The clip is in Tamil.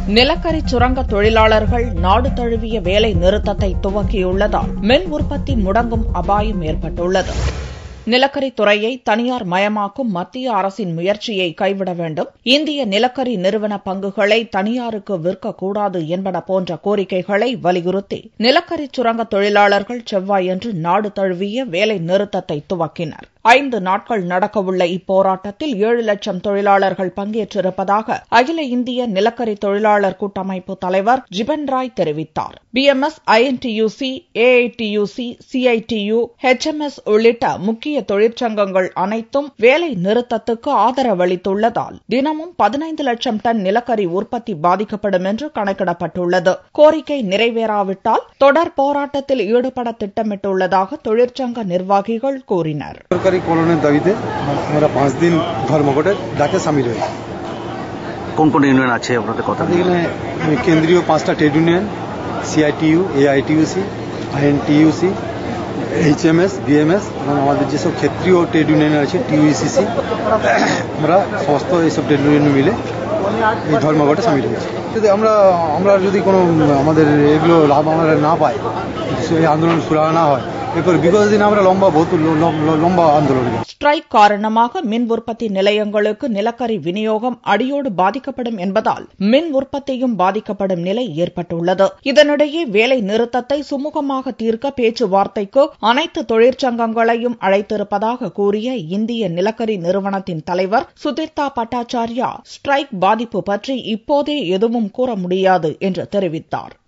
நிலக்கரி சுரங்க தொழிலாளர்கள் நாடு தழுவிய வேலை நிறுத்தத்தை துவக்கியுள்ளதால் மின் உற்பத்தி முடங்கும் அபாயம் ஏற்பட்டுள்ளது நிலக்கரி துறையை தனியார் மயமாக்கும் மத்திய அரசின் முயற்சியை கைவிட வேண்டும் இந்திய நிலக்கரி நிறுவன பங்குகளை தனியாருக்கு விற்கக்கூடாது என்பன போன்ற கோரிக்கைகளை வலியுறுத்தி நிலக்கரி சுரங்க தொழிலாளர்கள் செவ்வாயன்று நாடு தழுவிய வேலை நிறுத்தத்தை துவக்கினர் ஐந்து நாட்கள் நடக்கவுள்ள இப்போராட்டத்தில் ஏழு லட்சம் தொழிலாளர்கள் பங்கேற்றிருப்பதாக அகில இந்திய நிலக்கரி தொழிலாளர் கூட்டமைப்பு தலைவர் ஜிபன் ராய் தெரிவித்தார் BMS INTUC AITUC CITU HMS உள்ளிட்ட முக்கிய தொழிற்சங்கங்கள் அனைத்தும் வேலை நிறுத்தத்துக்கு ஆதரவளித்துள்ளதால் தினமும் பதினைந்து லட்சம் டன் நிலக்கரி உற்பத்தி பாதிக்கப்படும் என்று கணக்கிடப்பட்டுள்ளது கோரிக்கை நிறைவேறாவிட்டால் தொடர் போராட்டத்தில் ஈடுபட திட்டமிட்டுள்ளதாக தொழிற்சங்க நிர்வாகிகள் கூறினர் সরকারি কলনের দাবিতে আমরা পাঁচ দিন ধর্মঘটের ডাকে সামিল হয়েছি কোন কোন ইউনিয়ন আছে আপনাদের কথা আমাদের এখানে কেন্দ্রীয় পাঁচটা trade union CITU AITUC INTUC HMS BMS এবং আমাদের যেসব ক্ষেত্রীয় ট্রেড ইউনিয়ন আছে টিউইসিসি আমরা সমস্ত এইসব ট্রেড ইউনিয়ন মিলে এই ধর্মঘটে সামিল হয়েছি যদি আমরা আমরা যদি কোনো আমাদের এগুলো লাভ আমরা না পাই সেই আন্দোলন সুরাহা না হয় এরপর বিগত দিনে আমরা লম্বা বহুত লম- লম্বা আন্দোলন ஸ்ட்ரைக் காரணமாக மின் உற்பத்தி நிலையங்களுக்கு நிலக்கரி விநியோகம் அடியோடு பாதிக்கப்படும் என்பதால் மின் உற்பத்தியும் பாதிக்கப்படும் நிலை ஏற்பட்டுள்ளது இதனிடையே வேலை நிறுத்தத்தை சுமூகமாக தீர்க்க பேச்சுவார்த்தைக்கு அனைத்து தொழிற்சங்கங்களையும் அழைத்திருப்பதாக கூறிய இந்திய நிலக்கரி நிறுவனத்தின் தலைவர் சுதிர்தா பட்டாச்சார்யா ஸ்ட்ரைக் பாதிப்பு பற்றி இப்போதே எதுவும் கூற முடியாது என்று தெரிவித்தார்